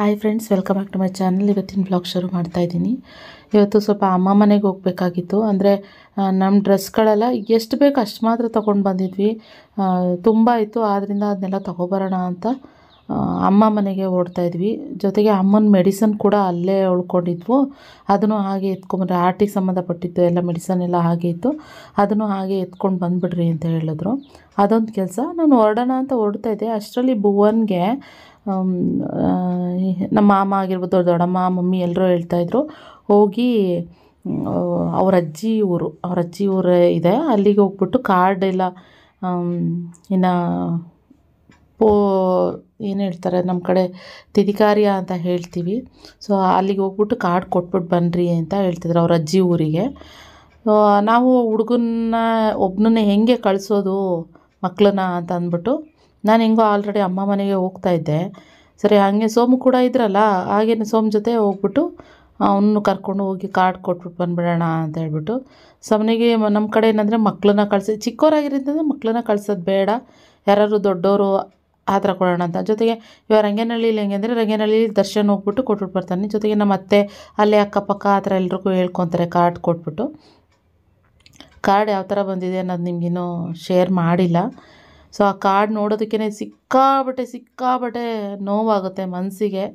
Hi friends welcome back to my channel ಇವತ್ತಿನ blog ಶುರು ಮಾಡ್ತಾ ಇದ್ದೀನಿ ಇವತ್ತು ಸ್ವಲ್ಪ ಅಮ್ಮ ಮನೆಗೆ ಹೋಗಬೇಕಾಗಿತ್ತು ಅಂದರೆ ನಮ್ಮ ಡ್ರೆಸ್ಗಳೆಲ್ಲ ಎಷ್ಟು ಬೇಕು ಅಷ್ಟು ಮಾತ್ರ ತೊಗೊಂಡು ಬಂದಿದ್ವಿ ಆ, ತುಂಬ ಇತ್ತು ಆದ್ದರಿಂದ ಅದನ್ನೆಲ್ಲ ತೊಗೊಬರೋಣ ಅಂತ ಆ, ಅಮ್ಮ ಮನೆಗೆ ಓಡ್ತಾ ಇದ್ವಿ ಜೊತೆಗೆ ಅಮ್ಮನ ಮೆಡಿಸನ್ ಕೂಡ ಅಲ್ಲೇ ಉಳ್ಕೊಂಡಿದ್ವು ಅದನ್ನು ಹಾಗೆ ಎತ್ಕೊಂಡ್ಬಂದ್ರೆ ಆರ್ಟಿಗೆ ಸಂಬಂಧಪಟ್ಟಿದ್ದು ಎಲ್ಲ ಮೆಡಿಸನ್ ಎಲ್ಲ ಹಾಗೆ ಇತ್ತು ಅದನ್ನು ಹಾಗೆ ಎತ್ಕೊಂಡು ಬಂದುಬಿಡ್ರಿ ಅಂತ ಹೇಳಿದ್ರು ಅದೊಂದು ಕೆಲಸ ನಾನು ಹೊರಡೋಣ ಅಂತ ಹೊರಡ್ತಾ ಇದ್ದೆ ಅಷ್ಟರಲ್ಲಿ ಭುವನ್ಗೆ ಆಮ್, ಆ, ನಮ್ಮ ಮಾಮ ಆಗಿರ್ಬೋದು ದೊಡ್ಡಮ್ಮ ಮಮ್ಮಿ ಎಲ್ಲರೂ ಹೇಳ್ತಾಯಿದ್ರು ಹೋಗಿ ಮ್, ಅವ್ರ ಅಜ್ಜಿ ಊರು ಅವ್ರ ಅಜ್ಜಿ ಊರು ಇದೆ ಅಲ್ಲಿಗೆ ಹೋಗ್ಬಿಟ್ಟು ಕಾರ್ಡ್ ಎಲ್ಲ ಆಮ್, ಇನ್ನು ಪೋ ಏನು ಹೇಳ್ತಾರೆ ನಮ್ಮ ಕಡೆ ತಿದಿಕಾರ್ಯ ಅಂತ ಹೇಳ್ತೀವಿ ಸೊ ಅಲ್ಲಿಗೆ ಹೋಗ್ಬಿಟ್ಟು ಕಾರ್ಡ್ ಕೊಟ್ಬಿಟ್ಟು ಬನ್ನಿರಿ ಅಂತ ಹೇಳ್ತಿದ್ರು ಅವ್ರ ಅಜ್ಜಿ ಊರಿಗೆ ಸೊ ನಾವು ಹುಡುಗನ್ನ ಒಬ್ಬನನ್ನೇ ಹೆಂಗೆ ಕಳಿಸೋದು ಮಕ್ಕಳನ್ನ ಅಂತ ಅಂದ್ಬಿಟ್ಟು ನಾನು ಹೆಂಗೋ ಆಲ್ರೆಡಿ ಅಮ್ಮ ಮನೆಗೆ ಹೋಗ್ತಾ ಇದ್ದೆ ಸರಿ ಹಾಗೆ ಸೋಮು ಕೂಡ ಇದ್ರಲ್ಲ ಹಾಗೇನೆ ಸೋಮ್ ಜೊತೆ ಹೋಗ್ಬಿಟ್ಟು ಅವನು ಕರ್ಕೊಂಡು ಹೋಗಿ ಕಾರ್ಡ್ ಕೊಟ್ಬಿಟ್ಟು ಬಂದ್ಬಿಡೋಣ ಅಂತ ಹೇಳ್ಬಿಟ್ಟು ಸಮನಿಗೆ ನಮ್ಮ ಕಡೆ ಏನಂದರೆ ಮಕ್ಕಳನ್ನ ಕಳ್ಸಿ ಚಿಕ್ಕವರಾಗಿರೋದ್ರಿಂದ ಮಕ್ಕಳನ್ನ ಕಳ್ಸೋದು ಬೇಡ ಯಾರಾದ್ರು ದೊಡ್ಡವರು ಆ ಥರ ಕೊಡೋಣ ಅಂತ ಜೊತೆಗೆ ಇವಾಗ ರಂಗನಹಳ್ಳಿಲಿ ಹೆಂಗೆ ಅಂದರೆ ರಂಗನಹಳ್ಳಿ ದರ್ಶನ್ ಹೋಗ್ಬಿಟ್ಟು ಕೊಟ್ಬಿಟ್ಟು ಬರ್ತಾನೆ ಜೊತೆಗೆ ನಮ್ಮ ಅತ್ತೆ ಅಲ್ಲೇ ಅಕ್ಕಪಕ್ಕ ಆ ಥರ ಎಲ್ರಿಗೂ ಹೇಳ್ಕೊತಾರೆ ಕಾರ್ಡ್ ಕೊಟ್ಬಿಟ್ಟು ಕಾರ್ಡ್ ಯಾವ ಥರ ಬಂದಿದೆ ಅನ್ನೋದು ನಿಮಗಿನ್ನೂ ಶೇರ್ ಮಾಡಿಲ್ಲ ಸೊ ಆ ಕಾರ್ಡ್ ನೋಡೋದಕ್ಕೇ ಸಿಕ್ಕಾಬಟ್ಟೆ ಸಿಕ್ಕಾಬಟ್ಟೆ ನೋವಾಗುತ್ತೆ ಮನಸ್ಸಿಗೆ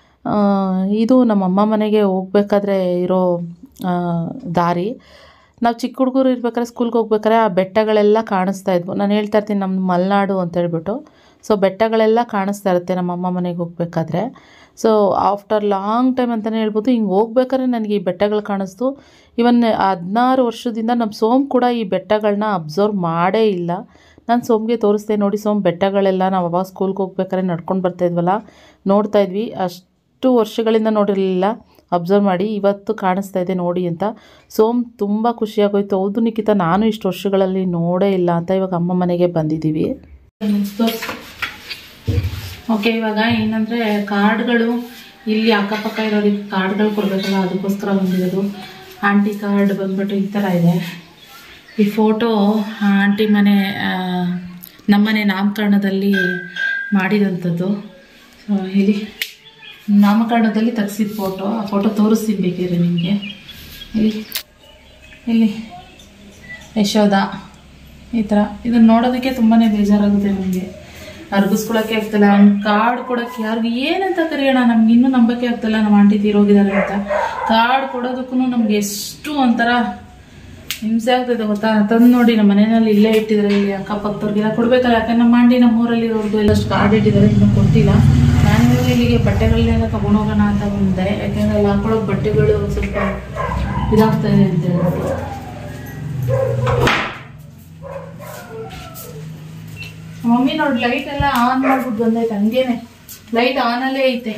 ಇದು ನಮ್ಮ ಅಮ್ಮ ಮನೆಗೆ ಹೋಗ್ಬೇಕಾದ್ರೆ ಇರೋ ಆ, ದಾರಿ ನಾವು ಚಿಕ್ಕ ಹುಡುಗರು ಇರ್ಬೇಕಾದ್ರೆ ಸ್ಕೂಲ್ಗೆ ಹೋಗ್ಬೇಕಾದ್ರೆ ಆ ಬೆಟ್ಟಗಳೆಲ್ಲ ಕಾಣಿಸ್ತಾ ಇದ್ವು ನಾನು ಹೇಳ್ತಾ ಇರ್ತೀನಿ ನಮ್ಮ ಮಲೆನಾಡು ಅಂತ ಹೇಳ್ಬಿಟ್ಟು ಸೊ ಬೆಟ್ಟಗಳೆಲ್ಲ ಕಾಣಿಸ್ತಾ ಇರುತ್ತೆ ನಮ್ಮ ಅಮ್ಮ ಮನೆಗೆ ಹೋಗ್ಬೇಕಾದ್ರೆ ಸೊ ಆಫ್ಟರ್ ಲಾಂಗ್ ಟೈಮ್ ಅಂತಲೇ ಹೇಳ್ಬೋದು ಹಿಂಗೆ ಹೋಗ್ಬೇಕಾದ್ರೆ ನನಗೆ ಈ ಬೆಟ್ಟಗಳು ಕಾಣಿಸ್ತು ಇವನ್ ಹದಿನಾರು ವರ್ಷದಿಂದ ನಮ್ಮ ಸೋಮ್ ಕೂಡ ಈ ಬೆಟ್ಟಗಳನ್ನ ಅಬ್ಸರ್ವ್ ಮಾಡೇ ಇಲ್ಲ ನಾನು ಸೋಮ್ಗೆ ತೋರಿಸ್ದೆ ನೋಡಿ ಸೋಮ್ ಬೆಟ್ಟಗಳೆಲ್ಲ ನಾವು ಅವಾಗ ಸ್ಕೂಲ್ಗೆ ಹೋಗ್ಬೇಕಾದ್ರೆ ನಡ್ಕೊಂಡು ಬರ್ತಾ ಇದ್ವಲ್ಲ ನೋಡ್ತಾ ಇದ್ವಿ ಅಷ್ಟು ವರ್ಷಗಳಿಂದ ನೋಡಿರಲಿಲ್ಲ ಅಬ್ಸರ್ವ್ ಮಾಡಿ ಇವತ್ತು ಕಾಣಿಸ್ತಾ ಇದೆ ನೋಡಿ ಅಂತ ಸೋಮ್ ತುಂಬ ಖುಷಿಯಾಗೋಯ್ತು ಹೌದು ನಿಖಿತ ನಾನು ಇಷ್ಟು ವರ್ಷಗಳಲ್ಲಿ ನೋಡೇ ಇಲ್ಲ ಅಂತ ಇವಾಗ ಅಮ್ಮ ಮನೆಗೆ ಬಂದಿದ್ದೀವಿ ಓಕೆ ಇವಾಗ ಏನಂದರೆ ಕಾರ್ಡ್ಗಳು ಇಲ್ಲಿ ಅಕ್ಕಪಕ್ಕ ಇರೋದಕ್ಕೆ ಕಾರ್ಡ್ಗಳು ಕೊಡಬೇಕಲ್ಲ ಅದಕ್ಕೋಸ್ಕರ ಬಂದಿರೋದು ಆಂಟಿ ಕಾರ್ಡ್ ಬಂದ್ಬಿಟ್ಟು ಈ ಥರ ಇದೆ ಈ ಫೋಟೋ ಆಂಟಿ ಮನೆ ಆ, ನಮ್ಮನೆ ನಾಮಕರಣದಲ್ಲಿ ಮಾಡಿದಂಥದ್ದು ಸೊ ಇಲ್ಲಿ ನಾಮಕರಣದಲ್ಲಿ ತೆಗ್ಸಿದ ಫೋಟೋ ಆ ಫೋಟೋ ತೋರಿಸ್ತೀನಿ ಬೇಕಿದ್ರೆ ನಿಮಗೆ ಇಲ್ಲಿ ಇಲ್ಲಿ ಯಶೋಧ ಈ ಥರ ಇದನ್ನು ನೋಡೋದಕ್ಕೆ ತುಂಬಾ ಬೇಜಾರಾಗುತ್ತೆ ನಮಗೆ ಅರ್ಗಿಸ್ಕೊಳಕ್ಕೆ ಆಗ್ತಿಲ್ಲ ಅವ್ನು ಕಾರ್ಡ್ ಕೊಡೋಕ್ಕೆ ಯಾರಿಗೂ ಏನಂತ ಕರೆಯೋಣ ನಮ್ಗೆ ಇನ್ನೂ ನಂಬಕ್ಕೆ ಆಗ್ತಿಲ್ಲ ನಮ್ಮ ಆಂಟಿ ತೀರೋಗಿದ್ದಾರೆ ಅಂತ ಕಾರ್ಡ್ ಕೊಡೋದಕ್ಕೂ ನಮ್ಗೆ ಎಷ್ಟು ಒಂಥರ ಹಿಂಸೆ ಆಗ್ತದೆ ಗೊತ್ತಾ ತಂದು ನೋಡಿ ನಮ್ಮ ಮನೆಯಲ್ಲಿ ಇಲ್ಲೇ ಇಟ್ಟಿದ್ದಾರೆ ಇಲ್ಲಿ ಅಕ್ಕಪಕ್ಕದವ್ರಿಗೆಲ್ಲ ಕೊಡ್ಬೇಕಲ್ಲ ಯಾಕಂದ್ರೆ ನಮ್ಮ ಆಂಟಿ ನಮ್ಮೂರಲ್ಲಿ ಇರೋರ್ಗು ಎಲ್ಲಷ್ಟು ಕಾರ್ಡ್ ಇಟ್ಟಿದ್ದಾರೆ ಇನ್ನೂ ಕೊಟ್ಟಿಲ್ಲ ನಾನು ಇವಾಗ ಇಲ್ಲಿಗೆ ಬಟ್ಟೆಗಳನ್ನೆಲ್ಲ ತಗೊಂಡು ಹೋಗೋಣ ಅಂತ ಬಂದೆ ಯಾಕಂದ್ರೆ ಅಲ್ಲಿ ಹಾಕೊಳ್ಳೋ ಬಟ್ಟೆಗಳು ಸ್ವಲ್ಪ ಇದಾಗ್ತದೆ ಅಂತ ಹೇಳ್ಬಿಟ್ಟು ಮಮ್ಮಿ ನೋಡಿ ಲೈಟ್ ಎಲ್ಲ ಆನ್ ಮಾಡ್ಬಿಟ್ಟು ಬಂದೈತೆ ಹಂಗೇನೆ ಲೈಟ್ ಆನ್ ಅಲ್ಲೇ ಐತೆ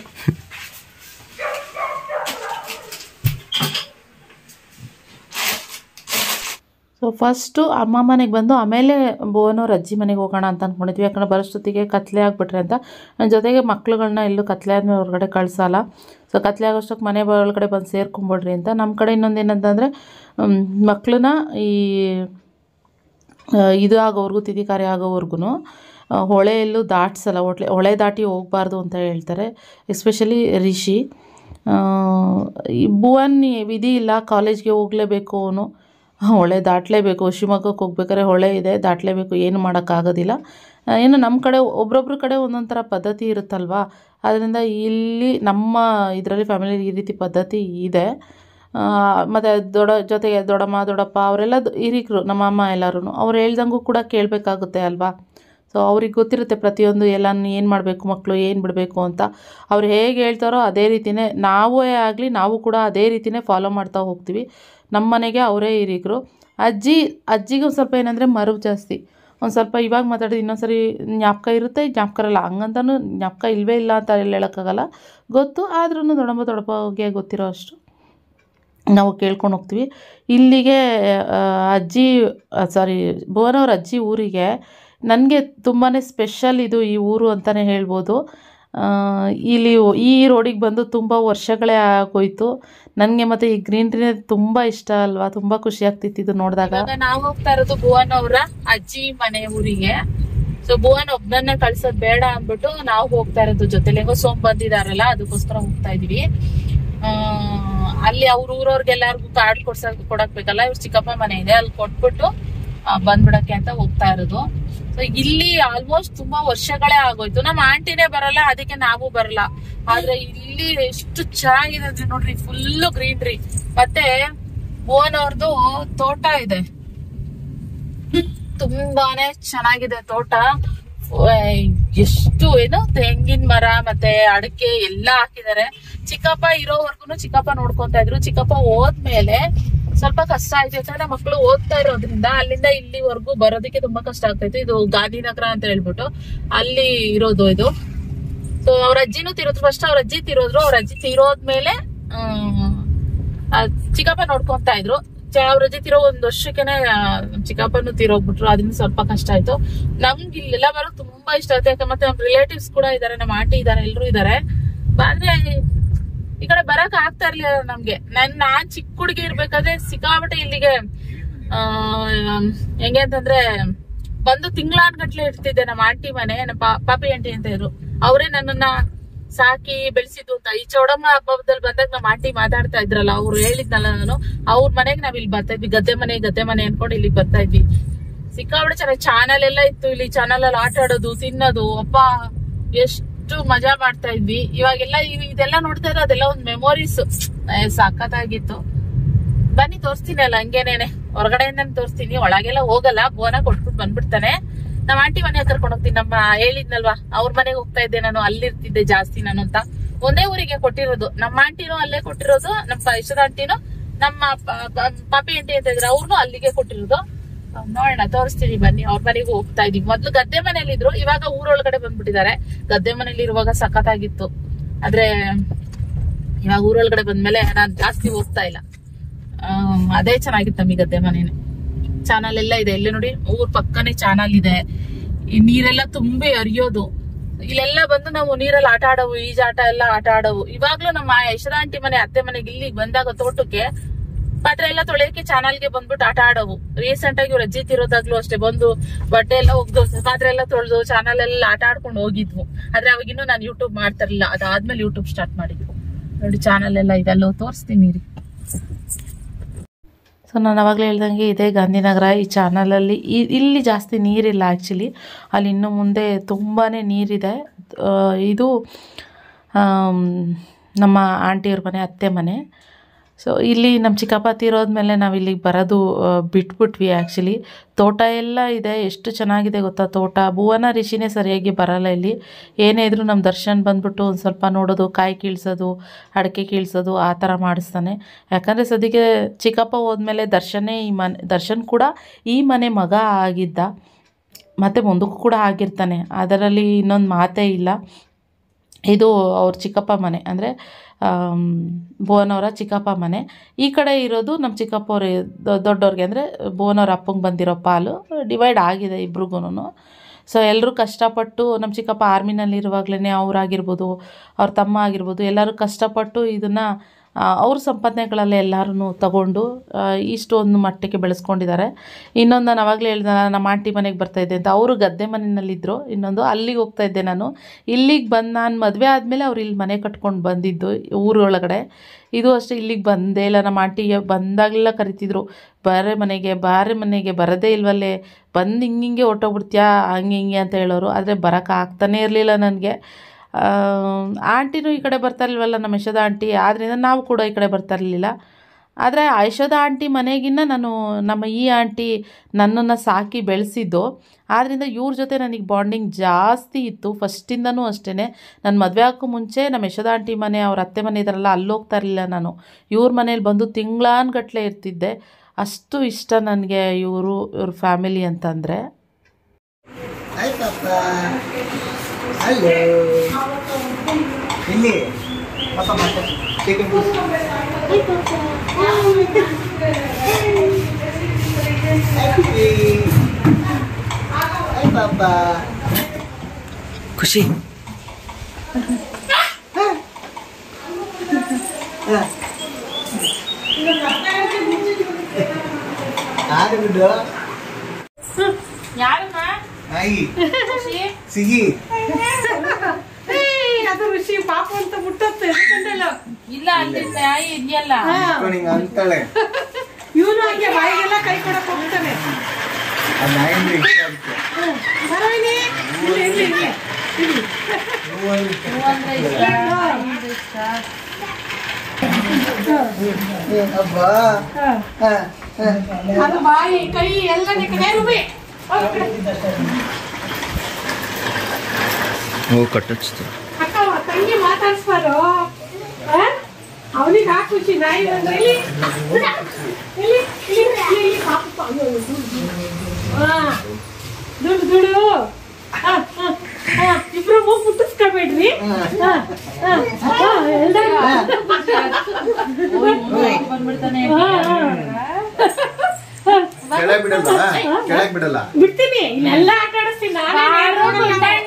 ಸೊ ಫಸ್ಟು ಅಮ್ಮ ಮನೆಗೆ ಬಂದು ಆಮೇಲೆ ಭುವನವ್ರ ಅಜ್ಜಿ ಮನೆಗೆ ಹೋಗೋಣ ಅಂತ ಅಂದ್ಕೊಂಡಿದ್ವಿ ಯಾಕಂದ್ರೆ ಬರೋಷ್ಟೊತ್ತಿಗೆ ಕತ್ಲೆ ಆಗಿಬಿಟ್ರೆ ಅಂತ ನನ್ನ ಜೊತೆಗೆ ಮಕ್ಳುಗಳನ್ನ ಎಲ್ಲೂ ಕತ್ಲೆ ಆದ್ಮೇಲೆ ಹೊರಗಡೆ ಕಳ್ಸಲ್ಲ ಸೊ ಕತ್ಲೆ ಆಗೋಷ್ಟಕ್ಕೆ ಮನೆ ಒಳಗಡೆ ಬಂದು ಸೇರ್ಕೊಂಬಿಡ್ರಿ ಅಂತ ನಮ್ಮ ಕಡೆ ಇನ್ನೊಂದು ಏನಂತಂದರೆ ಮಕ್ಕಳನ್ನ ಈ ಆ, ಇದು ಆಗೋವರೆಗೂ ತಿಥಿಕಾರಿ ಆಗೋವರೆಗೂ ಹೊಳೆಯಲ್ಲೂ ದಾಟ್ಸಲ್ಲ ಹೊಟ್ಲೆ ಹೊಳೆ ದಾಟಿ ಹೋಗಬಾರ್ದು ಅಂತ ಹೇಳ್ತಾರೆ ಎಸ್ಪೆಷಲಿ ರಿಷಿ ಆ, ಈ ಭುವನ್ ವಿಧಿ ಇಲ್ಲ ಕಾಲೇಜ್ಗೆ ಹೋಗಲೇಬೇಕು ಅವನು ಹೊಳೆ ದಾಟಲೇಬೇಕು ಶಿವಮೊಗ್ಗಕ್ಕೆ ಹೋಗ್ಬೇಕಾದ್ರೆ ಹೊಳೆ ಇದೆ ದಾಟಲೇಬೇಕು ಏನು ಮಾಡೋಕ್ಕಾಗೋದಿಲ್ಲ ಆ, ಏನು ನಮ್ಮ ಕಡೆ ಒಬ್ರೊಬ್ರ ಕಡೆ ಒಂದೊಂದು ಥರ ಪದ್ಧತಿ ಇರುತ್ತಲ್ವಾ ಅದರಿಂದ ಇಲ್ಲಿ ನಮ್ಮ ಇದರಲ್ಲಿ ಫ್ಯಾಮಿಲಿ ಈ ರೀತಿ ಪದ್ಧತಿ ಇದೆ ಮತ್ತು ದೊಡ್ಡ ಜೊತೆಗೆ ದೊಡ್ಡಮ್ಮ ದೊಡ್ಡಪ್ಪ ಅವರೆಲ್ಲ ಹಿರಿಕರು ನಮ್ಮ ಅಮ್ಮ ಎಲ್ಲರೂ ಅವ್ರು ಹೇಳ್ದಂಗೂ ಕೂಡ ಕೇಳಬೇಕಾಗುತ್ತೆ ಅಲ್ವಾ ಸೊ ಅವ್ರಿಗೆ ಗೊತ್ತಿರುತ್ತೆ ಪ್ರತಿಯೊಂದು ಎಲ್ಲ ಏನು ಮಾಡಬೇಕು ಮಕ್ಕಳು ಏನು ಬಿಡಬೇಕು ಅಂತ ಅವ್ರು ಹೇಗೆ ಹೇಳ್ತಾರೋ ಅದೇ ರೀತಿಯೇ ನಾವೇ ಆಗಲಿ ನಾವು ಕೂಡ ಅದೇ ರೀತಿಯೇ ಫಾಲೋ ಮಾಡ್ತಾ ಹೋಗ್ತೀವಿ ನಮ್ಮ ಮನೆಗೆ ಅವರೇ ಹಿರಿಕರು ಅಜ್ಜಿ ಅಜ್ಜಿಗೆ ಒಂದು ಸ್ವಲ್ಪ ಏನಂದರೆ ಮರುವು ಜಾಸ್ತಿ ಒಂದು ಸ್ವಲ್ಪ ಇವಾಗ ಮಾತಾಡಿದ್ರೆ ಇನ್ನೊಂದು ಸರಿ ಜ್ಞಾಪಕ ಇರುತ್ತೆ ಜ್ಞಾಪಕ ಇರಲ್ಲ ಹಂಗಂತನೂ ಜ್ಞಾಪಕ ಇಲ್ಲವೇ ಇಲ್ಲ ಅಂತ ಎಲ್ಲ ಹೇಳೋಕ್ಕಾಗಲ್ಲ ಗೊತ್ತು ಆದ್ರೂ ದೊಡ್ಡಮ್ಮ ದೊಡ್ಡಪ್ಪಗೆ ಗೊತ್ತಿರೋ ಅಷ್ಟು ನಾವು ಕೇಳ್ಕೊಂಡು ಹೋಗ್ತೀವಿ ಇಲ್ಲಿಗೆ ಆ, ಅಜ್ಜಿ ಸಾರಿ ಭುವನವ್ರ ಅಜ್ಜಿ ಊರಿಗೆ ನನಗೆ ತುಂಬಾ ಸ್ಪೆಷಲ್ ಇದು ಈ ಊರು ಅಂತಲೇ ಹೇಳ್ಬೋದು ಆ, ಇಲ್ಲಿ ಈ ರೋಡಿಗೆ ಬಂದು ತುಂಬ ವರ್ಷಗಳೇ ಆಗೋಯ್ತು ನನಗೆ ಮತ್ತು ಈ ಗ್ರೀನ್ರಿನೇ ತುಂಬ ಇಷ್ಟ ಅಲ್ವಾ ತುಂಬ ಖುಷಿ ಆಗ್ತಿತ್ತು ಇದು ನೋಡಿದಾಗ ಇವಾಗ ನಾವು ಹೋಗ್ತಾ ಇರೋದು ಭುವನ್ ಅವರ ಅಜ್ಜಿ ಮನೆ ಊರಿಗೆ ಸೊ ಭುವನ್ ಒಬ್ನನ್ನೇ ಕಳ್ಸೋದ್ ಬೇಡ ಅಂದ್ಬಿಟ್ಟು ನಾವು ಹೋಗ್ತಾ ಇರೋದು ಜೊತೆಲಿ ಹೆಂಗೋ ಸೋಮ್ ಬಂದಿದಾರಲ್ಲ ಅದಕ್ಕೋಸ್ಕರ ಹೋಗ್ತಾ ಇದೀವಿ ಆ, ಅಲ್ಲಿ ಅವ್ರ ಊರವ್ರಿಗೆಲ್ಲಾರ್ಗು ಕಾರ್ಡ್ ಕೊಡ್ಸಕ್ ಕೊಡಕ್ ಬೇಕಲ್ಲ ಇವ್ರ ಚಿಕ್ಕಪ್ಪ ಮನೆ ಇದೆ ಅಲ್ಲಿ ಕೊಟ್ಬಿಟ್ಟು ಆ, ಬಂದ್ಬಿಡಕ್ಕೆ ಅಂತ ಹೋಗ್ತಾ ಇರೋದು ಸೊ ಇಲ್ಲಿ ಆಲ್ಮೋಸ್ಟ್ ತುಂಬಾ ವರ್ಷಗಳೇ ಆಗೋಯ್ತು ನಮ್ಮ ಆಂಟಿನೇ ಬರಲ್ಲ ಅದಕ್ಕೆ ನಾವು ಬರಲ್ಲ ಆದ್ರೆ ಇಲ್ಲಿ ಎಷ್ಟು ಚೆನ್ನಾಗಿದೆ ಅಂದ್ರೆ ನೋಡ್ರಿ ಫುಲ್ ಗ್ರೀನ್ರಿ ಮತ್ತೆ ಭುವನ್ ಅವ್ರದ್ದು ತೋಟ ಇದೆ ತುಂಬಾನೇ ಚೆನ್ನಾಗಿದೆ ತೋಟ ಆ, ಎಷ್ಟು ಏನು ತೆಂಗಿನ ಮರ ಮತ್ತೆ ಅಡಿಕೆ ಎಲ್ಲ ಹಾಕಿದ್ದಾರೆ ಚಿಕ್ಕಪ್ಪ ಇರೋವರ್ಗುನು ಚಿಕ್ಕಪ್ಪ ನೋಡ್ಕೊಂತಾ ಇದ್ರು ಚಿಕ್ಕಪ್ಪ ಹೋದ್ಮೇಲೆ ಸ್ವಲ್ಪ ಕಷ್ಟ ಆಯ್ತು ಯಾಕಂದ್ರೆ ಮಕ್ಕಳು ಓದ್ತಾ ಇರೋದ್ರಿಂದ ಅಲ್ಲಿಂದ ಇಲ್ಲಿವರೆಗೂ ಬರೋದಕ್ಕೆ ತುಂಬಾ ಕಷ್ಟ ಆಗ್ತಾಯಿತ್ತು ಇದು ಗಾಂಧಿನಗರ ಅಂತ ಹೇಳ್ಬಿಟ್ಟು ಅಲ್ಲಿ ಇರೋದು ಇದು ಸೊ ಅವ್ರ ಅಜ್ಜಿನೂ ತೀರೋದ್ರು ಫಸ್ಟ್ ಅವ್ರ ಅಜ್ಜಿ ತೀರೋದ್ರು ಅವ್ರ ಅಜ್ಜಿ ತೀರೋದ್ಮೇಲೆ ಆ, ಚಿಕ್ಕಪ್ಪ ನೋಡ್ಕೊಂತಾ ಇದ್ರು ಚ- ಅವ್ರ ಅಜ್ಜಿ ತೀರೋ ಒಂದ್ ವರ್ಷಕ್ಕೆನೆ ಆ, ಚಿಕ್ಕಪ್ಪನು ತೀರೋಗ್ಬಿಟ್ರು ಅದರಿಂದ ಸ್ವಲ್ಪ ಕಷ್ಟ ಆಯ್ತು ನಮ್ಗೆ ಇಲ್ಲೆಲ್ಲ ಬರೋದು ತುಂಬಾ ಇಷ್ಟ ಆಗುತ್ತೆ ಯಾಕಂದ್ರೆ ಮತ್ತೆ ನಮ್ ರಿಲೇಟಿವ್ಸ್ ಕೂಡ ಇದಾರೆ ನಮ್ಮ ಆಂಟಿ ಇದಾರೆ ಎಲ್ರು ಇದಾರೆ ಆದ್ರೆ ಈ ಕಡೆ ಬರಕ್ ಆಗ್ತಾ ಇರ್ಲಿಲ್ಲ ನಮ್ಗೆ ನನ್ ನಾನ್ ಚಿಕ್ಕ ಹುಡುಗಿ ಇರ್ಬೇಕಾದ್ರೆ ಸಿಕ್ಕಾಬಿಟ್ಟೆ ಇಲ್ಲಿಗೆ ಆ ಹೆಂಗೆ ಅಂತಂದ್ರೆ ಬಂದು ತಿಂಗಳಾನ್ಗಟ್ಲೆ ಇರ್ತಿದ್ದೆ ನಮ್ಮ ಆಂಟಿ ಮನೆ ನಮ್ಮ ಪಾ- ಪಾಪಿ ಆಂಟಿ ಅಂತ ಇದ್ರು ಅವರೇ ನನ್ನನ್ನ ಸಾಕಿ ಬೆಳೆಸಿದ್ದು ಅಂತ ಈ ಚೌಡಮ್ಮ ಹಬ್ಬದಲ್ಲಿ ಬಂದಾಗ ನಮ್ಮ ಆಂಟಿ ಮಾತಾಡ್ತಾ ಇದ್ರಲ್ಲ ಅವ್ರು ಹೇಳಿದ್ನಲ್ಲ ನಾನು ಅವ್ರ ಮನೆಗೆ ನಾವ್ ಇಲ್ಲಿ ಬರ್ತಾ ಇದ್ವಿ ಗದ್ದೆ ಮನೆ ಗದ್ದೆ ಮನೆ ಅನ್ಕೊಂಡು ಇಲ್ಲಿಗೆ ಬರ್ತಾ ಇದ್ವಿ ಸಿಕ್ಕಾಬಿಟ್ಟೆ ಚೆನ್ನಾಗಿ ಚಾನಲ್ ಎಲ್ಲ ಇತ್ತು ಇಲ್ಲಿ ಚಾನಲ್ ಅಲ್ಲಿ ಆಟ ಆಡೋದು ತಿನ್ನೋದು ಅಪ್ಪ ಎಷ್ಟು ಮಜಾ ಮಾಡ್ತಾ ಇದ್ವಿ ಇವಾಗೆಲ್ಲ ಇವ್- ಇದೆಲ್ಲ ನೋಡ್ತಾ ಇದ್ರೆ ಅದೆಲ್ಲ ಒಂದ್ ಮೆಮೊರೀಸ್ ಸಖತ್ತಾಗಿತ್ತು ಬನ್ನಿ ತೋರಿಸ್ತೀನಿ ಅಲ್ಲ ಹಂಗೇನೇನೆ ಹೊರಗಡೆಯಿಂದ ತೋರಿಸ್ತೀನಿ ಒಳಗೆಲ್ಲ ಹೋಗಲ್ಲ ಬೋನ ಕೊಟ್ಬಿಟ್ಟು ಬಂದ್ಬಿಡ್ತಾನೆ ನಮ್ಮ ಆಂಟಿ ಮನೆ ಕರ್ಕೊಂಡು ಹೋಗ್ತೀನಿ ನಮ್ಮ ಹೇಳಿದ್ನಲ್ವಾ ಅವ್ರ ಮನೆಗೆ ಹೋಗ್ತಾ ಇದ್ದೆ ನಾನು ಅಲ್ಲಿರ್ತಿದ್ದೆ ಜಾಸ್ತಿ ನಾನು ಅಂತ ಒಂದೇ ಊರಿಗೆ ಕೊಟ್ಟಿರೋದು ನಮ್ಮ ಆಂಟಿನೂ ಅಲ್ಲೇ ಕೊಟ್ಟಿರೋದು ನಮ್ಮ ಇಷ್ಟದ ಆಂಟಿನೂ ನಮ್ಮ ಪ- ಪ- ಪಾಪಿ ಆಂಟಿ ಅಂತ ಇದ್ರು ಅವ್ರನ್ನೂ ಅಲ್ಲಿಗೆ ಕೊಟ್ಟಿರೋದು ಅಹ್ ನೋಡೋಣ ತೋರಿಸ್ತೀನಿ ಬನ್ನಿ ಅವ್ರ ಮನೆಗೂ ಹೋಗ್ತಾ ಇದೀವಿ ಮೊದ್ಲು ಗದ್ದೆ ಮನೇಲಿ ಇದ್ರು ಇವಾಗ ಊರೊಳಗಡೆ ಬಂದ್ಬಿಟ್ಟಿದ್ದಾರೆ ಗದ್ದೆ ಮನೇಲಿ ಇರುವಾಗ ಸಖತ್ತಾಗಿತ್ತು ಆದ್ರೆ ಇವಾಗ ಊರೊಳಗಡೆ ಬಂದ್ಮೇಲೆ ನಾನ್ ಜಾಸ್ತಿ ಹೋಗ್ತಾ ಇಲ್ಲ ಆಮ್, ಅದೇ ಚೆನ್ನಾಗಿತ್ತು ನಮಗೆ ಗದ್ದೆ ಮನೇನೆ ಚಾನಲ್ ಎಲ್ಲ ಇದೆ ಇಲ್ಲಿ ನೋಡಿ ಊರ್ ಪಕ್ಕನೆ ಚಾನಲ್ ಇದೆ ಈ ನೀರೆಲ್ಲ ತುಂಬಿ ಹರಿಯೋದು ಇಲ್ಲೆಲ್ಲ ಬಂದು ನಾವು ನೀರಲ್ಲಿ ಆಟ ಆಡವು ಈಜಾಟ ಎಲ್ಲ ಆಟ ಆಡವು ಇವಾಗ್ಲೂ ನಮ್ಮ ಯಶೋದ ಆಂಟಿ ಮನೆ ಅತ್ತೆ ಮನೆಗೆ ಇಲ್ಲಿಗೆ ಬಂದಾಗ ತೋಟಕ್ಕೆ ಪಾತ್ರೆ ಎಲ್ಲ ತೊಳೆಯಕ್ಕೆ ಚಾನಲ್ಗೆ ಬಂದ್ಬಿಟ್ಟು ಆಟ ಆಡವು ರೀಸೆಂಟ್ ಆಗಿ ಇವ್ರ ಅಜ್ಜಿ ತಿರೋದಾಗ್ಲೂ ಅಷ್ಟೇ ಬಂದು ಬಟ್ಟೆ ಎಲ್ಲ ಒಗ್ದು ಪಾತ್ರೆ ಎಲ್ಲ ತೊಳೆದು ಚಾನಲ್ ಎಲ್ಲ ಆಟ ಆಡ್ಕೊಂಡು ಹೋಗಿದ್ವು ಆದ್ರೆ ಅವಾಗಿನ್ನೂ ನಾನು ಯೂಟ್ಯೂಬ್ ಮಾಡ್ತಾ ಇರ್ಲಿಲ್ಲ ಅದಾದ್ಮೇಲೆ ಯೂಟ್ಯೂಬ್ ಸ್ಟಾರ್ಟ್ ಮಾಡಿದ್ವು ನೋಡಿ ಚಾನಲ್ ಎಲ್ಲ ಇದೆಲ್ಲ ತೋರಿಸ್ತೀನಿ ರೀ ಸೊ ನಾನು ಅವಾಗಲೇ ಹೇಳ್ದಂಗೆ ಇದೇ ಗಾಂಧಿನಗರ ಈ ಚಾನಲಲ್ಲಿ ಇ- ಇಲ್ಲಿ ಜಾಸ್ತಿ ನೀರಿಲ್ಲ ಆ್ಯಕ್ಚುಲಿ ಅಲ್ಲಿ ಇನ್ನು ಮುಂದೆ ತುಂಬಾ ನೀರಿದೆ ಆ, ಇದು ಆಮ್, ನಮ್ಮ ಆಂಟಿಯವ್ರ ಮನೆ ಅತ್ತೆ ಮನೆ ಸೊ ಇಲ್ಲಿ ನಮ್ಮ ಚಿಕ್ಕಪ್ಪ ತೀರೋದ್ಮೇಲೆ ನಾವು ಇಲ್ಲಿಗೆ ಬರೋದು ಆ, ಬಿಟ್ಬಿಟ್ವಿ ಆ್ಯಕ್ಚುಲಿ ತೋಟ ಎಲ್ಲ ಇದೆ ಎಷ್ಟು ಚೆನ್ನಾಗಿದೆ ಗೊತ್ತಾ ತೋಟ ಭುವನ ಋಷಿನೇ ಸರಿಯಾಗಿ ಬರಲ್ಲ ಇಲ್ಲಿ ಏನೇ ಇದ್ರೂ ನಮ್ಮ ದರ್ಶನ್ ಬಂದ್ಬಿಟ್ಟು ಒಂದು ಸ್ವಲ್ಪ ನೋಡೋದು ಕಾಯಿ ಕೀಳ್ಸೋದು ಅಡಿಕೆ ಕೀಳ್ಸೋದು ಆ ಥರ ಮಾಡಿಸ್ತಾನೆ ಯಾಕಂದರೆ ಸದ್ಯಕ್ಕೆ ಚಿಕ್ಕಪ್ಪ ಹೋದ್ಮೇಲೆ ದರ್ಶನೇ ಈ ಮನೆ ದರ್ಶನ್ ಕೂಡ ಈ ಮನೆ ಮಗ ಆಗಿದ್ದ ಮತ್ತು ಮುಂದಕ್ಕೂ ಕೂಡ ಆಗಿರ್ತಾನೆ ಅದರಲ್ಲಿ ಇನ್ನೊಂದು ಮಾತೇ ಇಲ್ಲ ಇದು ಅವ್ರ ಚಿಕ್ಕಪ್ಪ ಮನೆ ಅಂದರೆ ಭುವನವರ ಚಿಕ್ಕಪ್ಪ ಮನೆ ಈ ಕಡೆ ಇರೋದು ನಮ್ಮ ಚಿಕ್ಕಪ್ಪವ್ರ ದೊಡ್ಡವ್ರಿಗೆ ಅಂದರೆ ಭುವನವ್ರ ಅಪ್ಪಂಗೆ ಬಂದಿರೋ ಪಾಲು ಡಿವೈಡ್ ಆಗಿದೆ ಇಬ್ರಿಗೂ ಸೊ ಎಲ್ಲರೂ ಕಷ್ಟಪಟ್ಟು ನಮ್ಮ ಚಿಕ್ಕಪ್ಪ ಆರ್ಮಿನಲ್ಲಿ ಇರುವಾಗಲೇ ಅವರಾಗಿರ್ಬೋದು ಅವ್ರ ತಮ್ಮ ಆಗಿರ್ಬೋದು ಎಲ್ಲರೂ ಕಷ್ಟಪಟ್ಟು ಇದನ್ನು ಅವ್ರ ಸಂಪಾದನೆಗಳಲ್ಲೇ ಎಲ್ಲರೂ ತಗೊಂಡು ಆ, ಇಷ್ಟೊಂದು ಮಟ್ಟಕ್ಕೆ ಬೆಳೆಸ್ಕೊಂಡಿದ್ದಾರೆ ಇನ್ನೊಂದು ನಾನು ಅವಾಗಲೇ ಹೇಳ್ದೆ ನಮ್ಮ ಆಂಟಿ ಮನೆಗೆ ಬರ್ತಾಯಿದ್ದೆ ಅಂತ ಅವರು ಗದ್ದೆ ಮನೆಯಲ್ಲಿದ್ದರು ಇನ್ನೊಂದು ಅಲ್ಲಿಗೆ ಹೋಗ್ತಾ ಇದ್ದೆ ನಾನು ಇಲ್ಲಿಗೆ ಬಂದು ನಾನು ಮದುವೆ ಆದಮೇಲೆ ಅವ್ರು ಇಲ್ಲಿ ಮನೆ ಕಟ್ಕೊಂಡು ಬಂದಿದ್ದು ಊರೊಳಗಡೆ ಇದು ಅಷ್ಟೇ ಇಲ್ಲಿಗೆ ಬಂದೇ ಇಲ್ಲ ನಮ್ಮ ಆಂಟಿಗೆ ಬಂದಾಗಲೆಲ್ಲ ಕರಿತಿದ್ರು ಬಾರೆ ಮನೆಗೆ ಬಾರೆ ಮನೆಗೆ ಬರೋದೇ ಇಲ್ವಲ್ಲೇ ಬಂದು ಹಿಂಗೆ ಹಿಂಗೆ ಹೊರ್ಟೋಗ್ಬಿಡ್ತೀಯಾ ಹಂಗೆ ಹಿಂಗೆ ಅಂತ ಹೇಳೋರು ಆದರೆ ಬರೋಕೆ ಆಗ್ತಾನೇ ಇರಲಿಲ್ಲ ನನಗೆ ಆಂಟಿನೂ ಈ ಕಡೆ ಬರ್ತಾ ಇಲ್ವಲ್ಲ ನಮ್ಮ ಯಶೋದ ಆಂಟಿ ಆದ್ದರಿಂದ ನಾವು ಕೂಡ ಈ ಕಡೆ ಬರ್ತಾ ಇರಲಿಲ್ಲ ಆದರೆ ಯಶೋದ ಆಂಟಿ ಮನೆಗಿನ್ನ ನಾನು ನಮ್ಮ ಈ ಆಂಟಿ ನನ್ನನ್ನು ಸಾಕಿ ಬೆಳೆಸಿದ್ದು ಆದ್ದರಿಂದ ಇವ್ರ ಜೊತೆ ನನಗೆ ಬಾಂಡಿಂಗ್ ಜಾಸ್ತಿ ಇತ್ತು ಫಸ್ಟಿಂದನೂ ಅಷ್ಟೇ ನನ್ನ ಮದುವೆ ಆಗೋಕ್ಕೂ ಮುಂಚೆ ನಮ್ಮ ಯಶೋದ ಆಂಟಿ ಮನೆ ಅವ್ರ ಅತ್ತೆ ಮನೆ ಇದ್ದಾರಲ್ಲ ಅಲ್ಲಿ ಹೋಗ್ತಾ ಇರಲಿಲ್ಲ ನಾನು ಇವ್ರ ಮನೇಲಿ ಬಂದು ತಿಂಗಳಾನ್ಗಟ್ಲೆ ಇರ್ತಿದ್ದೆ ಅಷ್ಟು ಇಷ್ಟ ನನಗೆ ಇವರು ಇವ್ರ ಫ್ಯಾಮಿಲಿ ಅಂತಂದರೆ Hi, Papa. Hello. ಇಲ್ಲಿ Papa ಮಾತಾಡಿ. Chicken piece. Happy. Hi, Papa. ಖುಷಿ ಯಾರು ಬಿಡು ಯಾರಮ್ಮ ನಾಯಿ ಸಿಗಿ ಅದು ಋಷಿ ಪಾಪ ಅಂತ ಮುಟ್ಟತ್ತೆ ಎತ್ಕೊಂಡೆಲ್ಲ. ಇಲ್ಲ ಅಲ್ಲಿ ನಾಯಿ ಇದೆಯಲ್ಲ ಇಟ್ಕೊಂಡು ಹಿಂಗ್ ಅಂತಾಳೆ ಇವನು ಹಂಗೆ ಬಾಯಿಗೆಲ್ಲ ಕೈ ಕೊಡಕ್ ಹೋಗ್ತಾನೆ ಆ ನಾಯಿ ಅಂದ್ರೆ ಇಷ್ಟ ಅದಕ್ಕೆ ಬರೋಯ್ನಿ ಇಲ್ಲಿ ಇಲ್ಲಿ ಇಲ್ಲಿ ಇಲ್ಲಿ. ಹೂವು ಅಂದ್ರೆ ಇಷ್ಟ. ಅಂದ್ರೆ ಇಷ್ಟ ಇಷ್ಟ. ಅಬ್ಬಾ ಹಾ. ಹ, ಹ. ಅದು ಬಾಯಿ ಕೈ ಎಲ್ಲ ಕಡೆ ರೂಬಿ ಹೋಗ್ ಈ ಕಡೆ. ಹೂ ಕಟ್ಟಚ್ತು ಅಕ್ಕ ತಂಗಿ ಮಾತಾಡ್ಸ್ಬಾರು ಅವನಿಗೆ ಹಾಕ್ ಖುಷಿ ನಾಯಿ ಬಂದ್ರೆ ಇಲ್ಲಿ ಇಲ್ಲಿ ಇಲ್ಲಿ ಇಲ್ಲಿ ಇಲ್ಲಿ ಪಾಪ ಅಯ್ಯೋ, ಅಯ್ಯೋ, ದುಡ್ಡು, ದುಡ್ಡು. ಹಾ ದುಡ್ಡು ದುಡ್ಡು ಹಾ, ಹಾ, ಹಾ, ಇಬ್ರು ಮೂಗ್ ಮುಟ್ಟಿಸ್ಕೊಬೇಡ್ರಿ ಹಾ, ಹಾ, ಹಾ, ಎಲ್ರೂ- ಬಂದ್ಬಿಡ್ತಾನೆ ಹಾ, ಹಾ. ಹಾ, ಕೆಳಗ್ ಬಿಡಲ್ಲ ಕೆಳಗ್ ಬಿಡಲ್ಲ ಬಿಡ್ತೀನಿ ಇಲ್ಲೆಲ್ಲ ಆಟ ಆಡಿಸ್ತೀನಿ ನಾನೇ ನೋಡಲ್ಲ.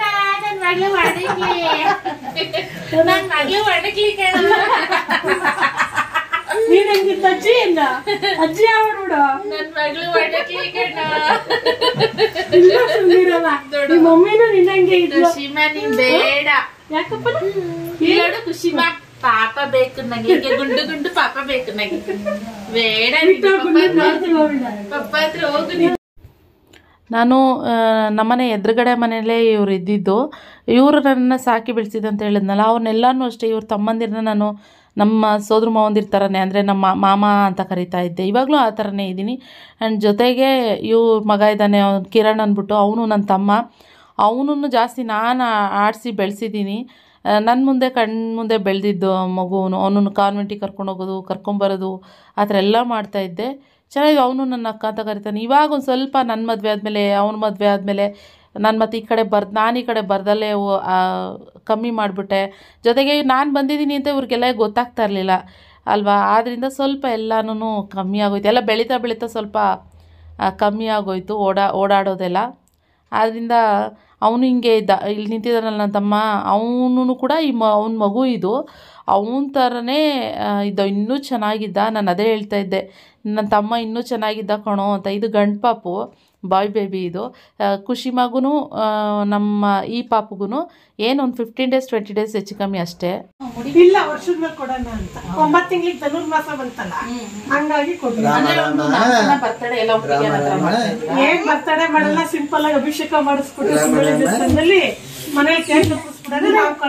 ನೀನ್ ಹೆಂಗಿದ್ದ ಅಜ್ಜಿ ಇಲ್ಲ ಅಜ್ಜಿ ಅವ್ರು ನೋಡು ನನ್ ಮಗಳು ಹೊಡಕ್ಲಿ ಕಣ ಇಲ್ಲ ಸುಮ್ನಿರಲ್ಲ. ನಿಮ್ ಮಮ್ಮಿನೂ ನಿನ್ನಂಗೆ ಇದ್ಲು ಖುಷಿಮಾ ನೀನ್ ಬೇಡ ಯಾಕಪ್ಪ ಹೇಳು ಖುಷಿಮಾ ಪಾಪ ಬೇಕು ನಂಗೆ ಹೀಗೆ ಗುಂಡು ಗುಂಡು ಪಾಪ ಬೇಕು ನಂಗೆ ಬೇಡ ಬಿಟ್ಟು ಹೋಗ್ಬಿಡು, ಮಾಡ್ತೀವಿ ಅವ್ಳ್ನ. ಪಪ್ಪ ಹತ್ರ ಹೋಗು ನೀನು ನಾನು ಆ, ನಮ್ಮನೆ ಎದುರುಗಡೆ ಮನೆಯಲ್ಲೇ ಇವ್ರು ಇದ್ದಿದ್ದು ಇವರು ನನ್ನನ್ನು ಸಾಕಿ ಬೆಳೆಸಿದ್ದು ಅಂತ ಹೇಳಿದ್ನಲ್ಲ ಅವ್ರನ್ನೆಲ್ಲನೂ ಅಷ್ಟೇ ಇವ್ರ ತಮ್ಮಂದಿರನ್ನ ನಾನು ನಮ್ಮ ಸೋದ್ರ ಮಾವಂದಿರ ಥರನೇ ಅಂದರೆ ನಮ್ಮ ಮಾಮ ಅಂತ ಕರಿತಾ ಇದ್ದೆ ಇವಾಗಲೂ ಆ ಥರನೇ ಇದ್ದೀನಿ ಆ್ಯಂಡ್ ಜೊತೆಗೆ ಇವ್ರ ಮಗ ಇದ್ದಾನೆ ಅವ್ನು ಕಿರಣ್ ಅಂದ್ಬಿಟ್ಟು ಅವನು ನನ್ನ ತಮ್ಮ ಅವನನ್ನು ಜಾಸ್ತಿ ನಾನು ಆಡಿಸಿ ಬೆಳೆಸಿದ್ದೀನಿ ನನ್ನ ಮುಂದೆ ಕಣ್ಣು ಮುಂದೆ ಬೆಳೆದಿದ್ದು ಮಗುವನು ಅವನನ್ನು ಕಾನ್ವೆಂಟಿಗೆ ಕರ್ಕೊಂಡು ಹೋಗೋದು ಕರ್ಕೊಂಬರೋದು ಆ ಥರ ಎಲ್ಲ ಮಾಡ್ತಾಯಿದ್ದೆ ಚೆನ್ನಾಗಿ ಅವನು ನನ್ನ ಅಕ್ಕ ಅಂತ ಕರಿತಾನೆ ಇವಾಗ ಒಂದು ಸ್ವಲ್ಪ ನನ್ನ ಮದುವೆ ಆದಮೇಲೆ ಅವನ ಮದುವೆ ಆದಮೇಲೆ ನಾನು ಮತ್ತೆ ಈ ಕಡೆ ಬರ್ದು ನಾನು ಈ ಕಡೆ ಬರ್ದಲ್ಲೇ ಓ- ಆ, ಕಮ್ಮಿ ಮಾಡಿಬಿಟ್ಟೆ ಜೊತೆಗೆ ನಾನು ಬಂದಿದ್ದೀನಿ ಅಂತ ಇವ್ರಿಗೆಲ್ಲ ಗೊತ್ತಾಗ್ತಾ ಇರಲಿಲ್ಲ ಅಲ್ವಾ ಆದ್ದರಿಂದ ಸ್ವಲ್ಪ ಎಲ್ಲನೂ ಕಮ್ಮಿ ಆಗೋಯ್ತು ಎಲ್ಲ ಬೆಳೀತಾ ಬೆಳೀತಾ ಸ್ವಲ್ಪ ಆ, ಕಮ್ಮಿ ಆಗೋಯ್ತು ಓಡಾ ಓಡಾಡೋದೆಲ್ಲ ಆದ್ದರಿಂದ ಅವನು ಹಿಂಗೆ ಇದ್ದ ಇಲ್ಲಿ ನಿಂತಿದ್ದಾನಲ್ಲ ನನ್ನ ತಮ್ಮ ಅವನು ಕೂಡ ಈ ಮ ಅವ್ನ ಮಗು ಇದು ಅವನ ಥರನೇ ಆ, ಇದ್ದ ಇನ್ನೂ ಚೆನ್ನಾಗಿದ್ದ ನಾನು ಅದೇ ಹೇಳ್ತಾ ಇದ್ದೆ ನನ್ನ ತಮ್ಮ ಇನ್ನೂ ಚೆನ್ನಾಗಿದ್ದ ಕಣೋ ಅಂತ ಇದು ಗಂಡು ಪಾಪು ಬಾಯ್ ಬೇಬಿ ಇದು ಆ, ಖುಷಿ ಮಗುನು ಆ, ನಮ್ಮ ಈ ಪಾಪುಗೂ ಏನು ಒಂದು ಫಿಫ್ಟೀನ್ ಡೇಸ್ ಟ್ವೆಂಟಿ ಡೇಸ್ ಹೆಚ್ಚು ಕಮ್ಮಿ ಅಷ್ಟೇ ಇಲ್ಲ ವರ್ಷದ ಮೇಲೆ ಕೊಡೋಣ ಅಂತ ಒಂಬತ್ತು ತಿಂಗಳಿಗೆ ಧನುರ್ಮಾಸ ಬಂತಲ್ಲ ಹಂಗಾಗಿ ಕೊಡ್ಲಿ ರಾಮ ರಾಮ ಬರ್ತಡೇ ಎಲ್ಲ ಒಟ್ಟಿಗೆ ರಾಮ ರಾಮ ಏನ್ ಬರ್ತಡೇ ಮಾಡಲ್ಲ ಸಿಂಪಲ್ ಆಗಿ ಅಭಿಷೇಕ ಮಾಡಿಸ್ಬಿಟ್ಟು ರಾಮ ಸುಮ್ಮನೆ ರಾಮ. ದೇವಸ್ಥಾನದಲ್ಲಿ ಮನೇಲಿ ಕೇಕ್ ತಪ್ಪಿಸ್ಬಿಡೋಣ ನಾವು ಕಣ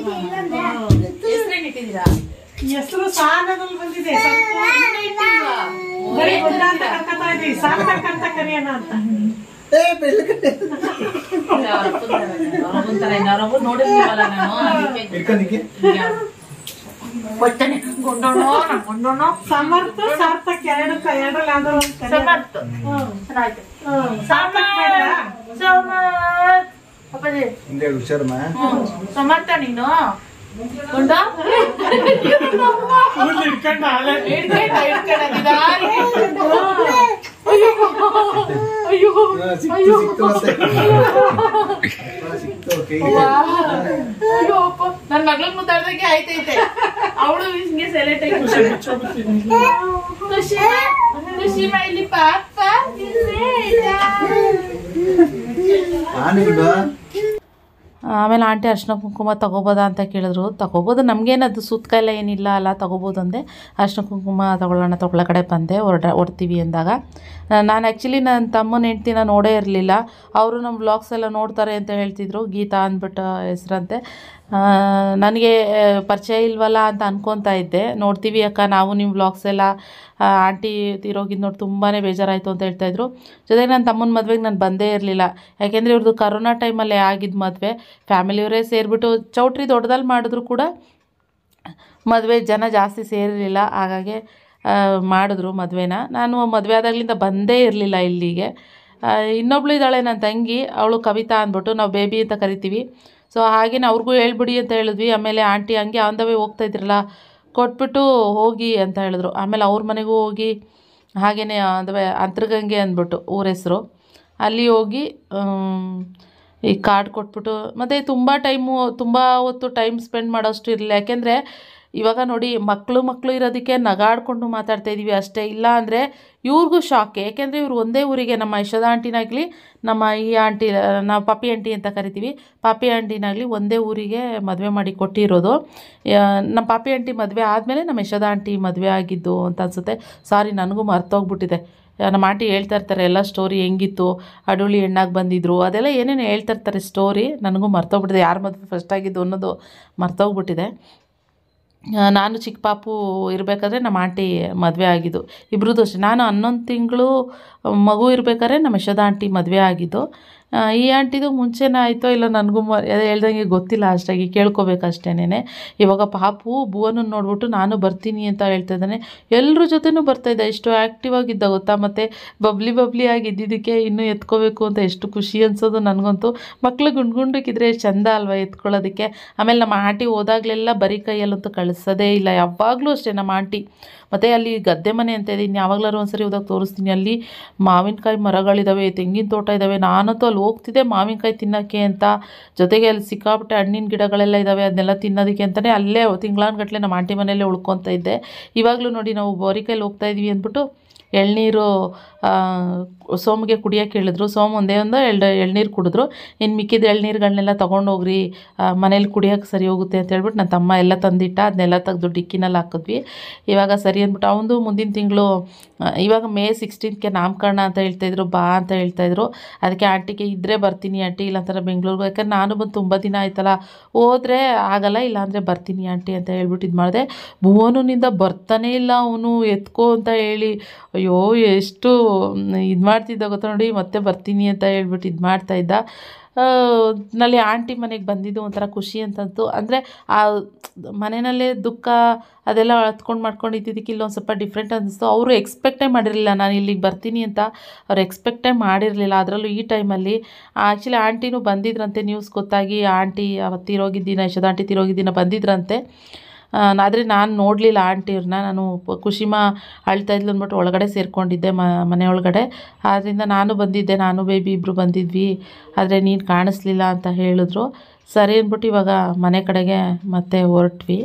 ಹೆಸರು ಸಾನದಲ್ಲಿ ಬಂದಿದೆ ಬರೀ ಗುಡ್ಡ ಅಂತ ಕರ್ಕತಾ ಇದ್ವಿ ಸಾರ್ಥಕ್ ಅಂತ ಕರಿಯೋಣ ಅಂತ ಏ ಬೆಳ್ಳಗಡೆ ನೋಡಿರ್ಲಿಲ್ಲ ನಾನು ಅದಕ್ಕೆ ಇಟ್ಕೊಂಡಿಕ್ಕೆ ಕೊಡ್ತಾನೆ ಗುಂಡೋಣ ಗುಂಡೋಣ ಸಮರ್ಥ ಸಾರ್ಥಕ್ ಎರಡು ಎರಡರಲ್ಲಿ ಯಾವ್ದಾರು ಒಂದು ಕರಿಯೋಣ. ಸಮರ್ಥ ಹ್ಮ್. ಆಯ್ತು ಹ್ಮ್. ಸಾರ್ಥಕ್ ಬೇಡ ಸಮರ್ಥ ಅಪ್ಪಾಜಿ ಹಿಂದೆ ಹುಷಾರಮ್ಮ ಸಮರ್ಥ ನೀನು ಗುಂಡ ಕೂದ್ಲು ಹಿಡ್ಕೊಂಡು ಆಲೆ. ಹಿಡ್ಕೊಂಡ ಹಿಡ್ಕೊಂಡ ನಿಧಾನ ಅಯ್ಯೋ ಅಯ್ಯೋ ಹಾ, ಸಿಕ್ತು ಸಿಕ್ತು ಮತ್ತೆ ಹಾ, ಸಿಕ್ತು ಕೈಗೆ ಅಯ್ಯೋ ಅಪ್ಪ ನನ್ನ ಮಗಳನ್ ಮುದ್ದಾಡ್ದಂಗೆ ಆಯ್ತೈತೆ ಅವಳು ಹಿಂಗೆ ಸೆಲೆಕ್ಟ್ ಆಗಿ ಖುಷಿ ಖುಷಿ ಇಲ್ಲಿ ಪಾಪ ಇಲ್ಲೇ ಇದೆ. ನಾನು ಬಿಡು ಆಮೇಲೆ ಆಂಟಿ ಅರ್ಶಿನ ಕುಂಕುಮ ತಗೋಬೋದಾ ಅಂತ ಕೇಳಿದ್ರು ತಗೋಬೋದು ನಮಗೇನದು ಸುತ್ತಕಾಯಿಲ್ಲ ಏನಿಲ್ಲ ಅಲ್ಲ ತಗೋಬೋದು ಅಂದೆ ಅರ್ಶಿನ ಕುಂಕುಮ ತಗೊಳ್ಳೋಣ ತಗೊಳ್ಳೋ ಕಡೆ ಬಂದೆ ಹೊರಡ ಹೊರ್ತೀವಿ ಅಂದಾಗ ನಾನು ಆ್ಯಕ್ಚುಲಿ ನನ್ನ ತಮ್ಮನ ಹೆಂಡ್ತಿನ ನೋಡೇ ಇರಲಿಲ್ಲ ಅವರು ನಮ್ಮ ವ್ಲಾಗ್ಸ್ ಎಲ್ಲ ನೋಡ್ತಾರೆ ಅಂತ ಹೇಳ್ತಿದ್ರು ಗೀತಾ ಅಂದ್ಬಿಟ್ಟು ಹೆಸ್ರಂತೆ ಆ, ನನಗೆ ಆ, ಪರಿಚಯ ಇಲ್ವಲ್ಲ ಅಂತ ಅನ್ಕೊತಾ ಇದ್ದೆ ನೋಡ್ತೀವಿ ಅಕ್ಕ ನಾವು ನಿಮ್ಮ ವ್ಲಾಗ್ಸ್ ಎಲ್ಲ ಆ, ಆಂಟಿ ತೀರೋಗಿದ್ದು ನೋಡಿ ತುಂಬಾ ಬೇಜಾರಾಯಿತು ಅಂತ ಹೇಳ್ತಾಯಿದ್ರು ಜೊತೆಗೆ ನನ್ನ ತಮ್ಮನ ಮದುವೆಗೆ ನಾನು ಬಂದೇ ಇರಲಿಲ್ಲ ಯಾಕೆಂದರೆ ಇವ್ರದ್ದು ಕರೋನಾ ಟೈಮಲ್ಲೇ ಆಗಿದ್ದು ಮದುವೆ ಫ್ಯಾಮಿಲಿಯವರೇ ಸೇರಿಬಿಟ್ಟು ಚೌಟ್ರಿ ದೊಡ್ಡದಲ್ಲಿ ಮಾಡಿದ್ರು ಕೂಡ ಮದುವೆ ಜನ ಜಾಸ್ತಿ ಸೇರಿರಲಿಲ್ಲ ಹಾಗಾಗಿ ಆ, ಮಾಡಿದ್ರು ಮದುವೆನ ನಾನು ಮದುವೆ ಆದಾಗಲಿಂದ ಬಂದೇ ಇರಲಿಲ್ಲ ಇಲ್ಲಿಗೆ ಆ, ಇನ್ನೊಬ್ಳು ಇದ್ದಾಳೆ ನನ್ನ ತಂಗಿ ಅವಳು ಕವಿತಾ ಅಂದ್ಬಿಟ್ಟು ನಾವು ಬೇಬಿ ಅಂತ ಕರಿತೀವಿ ಸೊ ಹಾಗೇನೆ ಅವ್ರಿಗೂ ಹೇಳ್ಬಿಡಿ ಅಂತ ಹೇಳಿದ್ವಿ ಆಮೇಲೆ ಆಂಟಿ ಹಂಗೆ ಆನ್ ದ ವೇ ಹೋಗ್ತಾ ಇದ್ರಲ್ಲ ಕೊಟ್ಬಿಟ್ಟು ಹೋಗಿ ಅಂತ ಹೇಳಿದ್ರು ಆಮೇಲೆ ಅವ್ರ ಮನೆಗೂ ಹೋಗಿ ಹಾಗೆಯೇ ಅಂದರೆ ಅಂತರ್ಗಂಗೆ ಅಂದ್ಬಿಟ್ಟು ಊರ ಹೆಸರು ಅಲ್ಲಿ ಹೋಗಿ ಆಮ್, ಈ ಕಾರ್ಡ್ ಕೊಟ್ಬಿಟ್ಟು ಮತ್ತು ತುಂಬ ಟೈಮು ತುಂಬ ಹೊತ್ತು ಟೈಮ್ ಸ್ಪೆಂಡ್ ಮಾಡೋಷ್ಟು ಇರಲಿಲ್ಲ ಯಾಕೆಂದರೆ ಇವಾಗ ನೋಡಿ ಮಕ್ಕಳು ಮಕ್ಕಳು ಇರೋದಕ್ಕೆ ನಗಾಡ್ಕೊಂಡು ಮಾತಾಡ್ತಾ ಇದ್ದೀವಿ ಅಷ್ಟೇ ಇಲ್ಲ ಅಂದರೆ ಇವ್ರಿಗೂ ಶಾಕ್ ಏಕೆಂದರೆ ಇವ್ರು ಒಂದೇ ಊರಿಗೆ ನಮ್ಮ ಯಶೋಧ ಆಂಟಿನಾಗಲಿ ನಮ್ಮ ಈ ಆಂಟಿ ನಾವು ಪಾಪಿ ಆಂಟಿ ಅಂತ ಕರಿತೀವಿ ಪಾಪಿ ಆಂಟಿನಾಗಲಿ ಒಂದೇ ಊರಿಗೆ ಮದುವೆ ಮಾಡಿ ಕೊಟ್ಟಿರೋದು ಯಾ- ನಮ್ಮ ಪಾಪಿ ಆಂಟಿ ಮದುವೆ ಆದಮೇಲೆ ನಮ್ಮ ಯಶೋಧ ಆಂಟಿ ಮದುವೆ ಆಗಿದ್ದು ಅಂತ ಅನಿಸುತ್ತೆ ಸಾರಿ ನನಗೂ ಮರ್ತೋಗ್ಬಿಟ್ಟಿದೆ ಯಾ- ನಮ್ಮ ಆಂಟಿ ಹೇಳ್ತಾ ಇರ್ತಾರೆ ಎಲ್ಲ ಸ್ಟೋರಿ ಹೆಂಗಿತ್ತು ಅಡುಳಿ ಹೆಣ್ಣಾಗಿ ಬಂದಿದ್ರು ಅದೆಲ್ಲ ಏನೇನು ಹೇಳ್ತಾ ಇರ್ತಾರೆ ಸ್ಟೋರಿ ನನಗೂ ಮರ್ತೋಗ್ಬಿಟ್ಟಿದೆ ಯಾರು ಮದುವೆ ಫಸ್ಟ್ ಆಗಿದ್ದು ಅನ್ನೋದು ಮರ್ತೋಗ್ಬಿಟ್ಟಿದೆ ಆ, ನಾನು ಚಿಕ್ಕ ಪಾಪು ಇರಬೇಕಾದ್ರೆ ನಮ್ಮ ಆಂಟಿ ಮದುವೆ ಆಗಿದ್ದು ಇಬ್ರದ್ದು ಅಷ್ಟೇ ನಾನು ಹನ್ನೊಂದು ತಿಂಗಳು ಮಗು ಇರಬೇಕಾದ್ರೆ ನಮ್ಮ ಯಶೋಧ ಆಂಟಿ ಮದುವೆ ಆಗಿದ್ದು ಆ, ಈ ಆಂಟಿದು ಮುಂಚೆನೇ ಆಯಿತೋ ಇಲ್ಲ ನನಗೂ ಮ ಅದೇ ಹೇಳ್ದಂಗೆ ಗೊತ್ತಿಲ್ಲ ಅಷ್ಟಾಗಿ ಕೇಳ್ಕೊಬೇಕಷ್ಟೇನೆ ಇವಾಗ ಪಾಪು ಭುವನನ್ನ ನೋಡ್ಬಿಟ್ಟು ನಾನು ಬರ್ತೀನಿ ಅಂತ ಹೇಳ್ತಾ ಇದ್ದಾನೆ ಎಲ್ಲರ ಜೊತೆನೂ ಬರ್ತಾಯಿದ್ದ ಎಷ್ಟು ಆ್ಯಕ್ಟಿವ್ ಆಗಿದ್ದ ಗೊತ್ತಾ ಮತ್ತು ಬಬ್ಲಿ ಬಬ್ಲಿ ಆಗಿ ಇದ್ದಿದ್ದಕ್ಕೆ ಇನ್ನೂ ಎತ್ಕೋಬೇಕು ಅಂತ ಎಷ್ಟು ಖುಷಿ ಅನ್ಸೋದು ನನಗಂತೂ ಮಕ್ಳು ಗುಂಡು ಗುಂಡಕ್ಕಿದ್ರೆ ಚಂದ ಅಲ್ವಾ ಎತ್ಕೊಳ್ಳೋದಕ್ಕೆ ಆಮೇಲೆ ನಮ್ಮ ಆಂಟಿ ಹೋದಾಗಲೆಲ್ಲ ಬರೀ ಕೈಯಲ್ಲಂತೂ ಕಳಿಸೋದೇ ಇಲ್ಲ ಯಾವಾಗಲೂ ಅಷ್ಟೇ ನಮ್ಮ ಆಂಟಿ ಮತ್ತು ಅಲ್ಲಿ ಗದ್ದೆ ಮನೆ ಅಂತ ಇದೆ ಇನ್ನು ಯಾವಾಗಲಾರು ಒಂದ್ಸರಿ ಹೋದಾಗ ತೋರಿಸ್ತೀನಿ ಅಲ್ಲಿ ಮಾವಿನಕಾಯಿ ಮರಗಳಿದ್ದಾವೆ ತೆಂಗಿನ ತೋಟ ಇದ್ದಾವೆ ನಾನಂತೂ ಅಲ್ಲಿ ಹೋಗ್ತಿದ್ದೆ ಮಾವಿನಕಾಯಿ ತಿನ್ನೋಕ್ಕೆ ಅಂತ ಜೊತೆಗೆ ಅಲ್ಲಿ ಸಿಕ್ಕಾಪಟ್ಟೆ ಹಣ್ಣಿನ ಗಿಡಗಳೆಲ್ಲ ಇದ್ದಾವೆ ಅದನ್ನೆಲ್ಲ ತಿನ್ನೋದಕ್ಕೆ ಅಂತಲೇ ಅಲ್ಲೇ ತಿಂಗಳಾನ್ಗಟ್ಲೆ ನಮ್ಮ ಆಂಟಿ ಮನೆಯಲ್ಲೇ ಉಳ್ಕೊತಾ ಇದ್ದೆ ಇವಾಗಲೂ ನೋಡಿ ನಾವು ಬೋರಿಕಾಯಲ್ಲಿ ಹೋಗ್ತಾ ಇದ್ವಿ ಅಂದ್ಬಿಟ್ಟು ಎಳ್ನೀರು ಆ, ಸೋಮಿಗೆ ಕುಡಿಯೋಕೆ ಹೇಳಿದ್ರು ಸೋಮ್ ಒಂದೇ ಒಂದು ಎಳ್ಳು ಎಳ್ನೀರು ಕುಡಿದ್ರು ಇನ್ನು ಮಿಕ್ಕಿದ ಎಳ್ನೀರುಗಳನ್ನೆಲ್ಲ ತೊಗೊಂಡೋಗ್ರಿ ಮನೇಲಿ ಕುಡಿಯೋಕೆ ಸರಿ ಹೋಗುತ್ತೆ ಅಂತ ಹೇಳ್ಬಿಟ್ಟು ನನ್ನ ತಮ್ಮ ಎಲ್ಲ ತಂದಿಟ್ಟ ಅದನ್ನೆಲ್ಲ ತೆಗೆದು ಡಿಕ್ಕಿನಲ್ಲಿ ಹಾಕಿದ್ವಿ ಇವಾಗ ಸರಿ ಅಂದ್ಬಿಟ್ಟು ಅವನದು ಮುಂದಿನ ತಿಂಗಳು ಇವಾಗ ಮೇ ಸಿಕ್ಸ್ಟೀನ್ಗೆ ನಾಮಕರಣ ಅಂತ ಹೇಳ್ತಾಯಿದ್ರು ಬಾ ಅಂತ ಹೇಳ್ತಾಯಿದ್ರು ಅದಕ್ಕೆ ಆಂಟಿಗೆ ಇದ್ದರೆ ಬರ್ತೀನಿ ಆಂಟಿ ಇಲ್ಲಾಂತಾರೆ ಬೆಂಗಳೂರಿಗೆ ಯಾಕಂದ್ರೆ ನಾನು ಬಂದು ತುಂಬ ದಿನ ಆಯ್ತಲ್ಲ ಹೋದರೆ ಆಗಲ್ಲ ಇಲ್ಲಾಂದರೆ ಬರ್ತೀನಿ ಆಂಟಿ ಅಂತ ಹೇಳ್ಬಿಟ್ಟು ಇದು ಮಾಡಿದೆ ಭುವನುನಿಂದ ಬರ್ತಾನೇ ಇಲ್ಲ ಅವನು ಎತ್ಕೋ ಅಂತ ಹೇಳಿ ಅಯ್ಯೋ ಎಷ್ಟು ಇದು ಮಾಡ್ತಿದ್ದ ಗೊತ್ತಾ ನೋಡಿ ಮತ್ತೆ ಬರ್ತೀನಿ ಅಂತ ಹೇಳ್ಬಿಟ್ಟು ಇದು ಮಾಡ್ತಾಯಿದ್ದ ನಲ್ಲಿ ಆಂಟಿ ಮನೆಗೆ ಬಂದಿದ್ದು ಒಂಥರ ಖುಷಿ ಅಂತಂತು ಅಂದರೆ ಆ ಮನೆಯಲ್ಲೇ ದುಃಖ ಅದೆಲ್ಲ ಹತ್ಕೊಂಡು ಮಾಡ್ಕೊಂಡು ಇದ್ದಿದ್ದಕ್ಕೆ ಇಲ್ಲೊಂದು ಸ್ವಲ್ಪ ಡಿಫ್ರೆಂಟ್ ಅನ್ನಿಸ್ತು ಅವರು ಎಕ್ಸ್ಪೆಕ್ಟೇ ಮಾಡಿರಲಿಲ್ಲ ನಾನು ಇಲ್ಲಿಗೆ ಬರ್ತೀನಿ ಅಂತ ಅವ್ರು ಎಕ್ಸ್ಪೆಕ್ಟೇ ಮಾಡಿರಲಿಲ್ಲ ಅದರಲ್ಲೂ ಈ ಟೈಮಲ್ಲಿ ಆ್ಯಕ್ಚುಲಿ ಆಂಟಿನೂ ಬಂದಿದ್ರಂತೆ ನ್ಯೂಸ್ ಗೊತ್ತಾಗಿ ಆಂಟಿ ಅವತ್ತು ತಿರೋಗಿದ್ದಿನ ಯಶೋಧ ಆಂಟಿ ತಿರೋಗಿದ್ದಿನ ಬಂದಿದ್ರಂತೆ ಆದರೆ ನಾನು ನೋಡಲಿಲ್ಲ ಆಂಟಿಯವ್ರನ್ನ ನಾನು ಪ- ಖುಷಿಮಾ ಅಳ್ತಾ ಇದ್ಲು ಅಂದ್ಬಿಟ್ಟು ಒಳಗಡೆ ಸೇರಿಕೊಂಡಿದ್ದೆ ಮ ಮನೆ ಒಳಗಡೆ ಆದ್ದರಿಂದ ನಾನು ಬಂದಿದ್ದೆ ನಾನು ಬೇಬಿ ಇಬ್ಬರು ಬಂದಿದ್ವಿ ಆದರೆ ನೀನು ಕಾಣಿಸ್ಲಿಲ್ಲ ಅಂತ ಹೇಳಿದ್ರು ಸರಿ ಅಂದ್ಬಿಟ್ಟು ಇವಾಗ ಮನೆ ಕಡೆಗೆ ಮತ್ತೆ ಹೊರಟ್ವಿ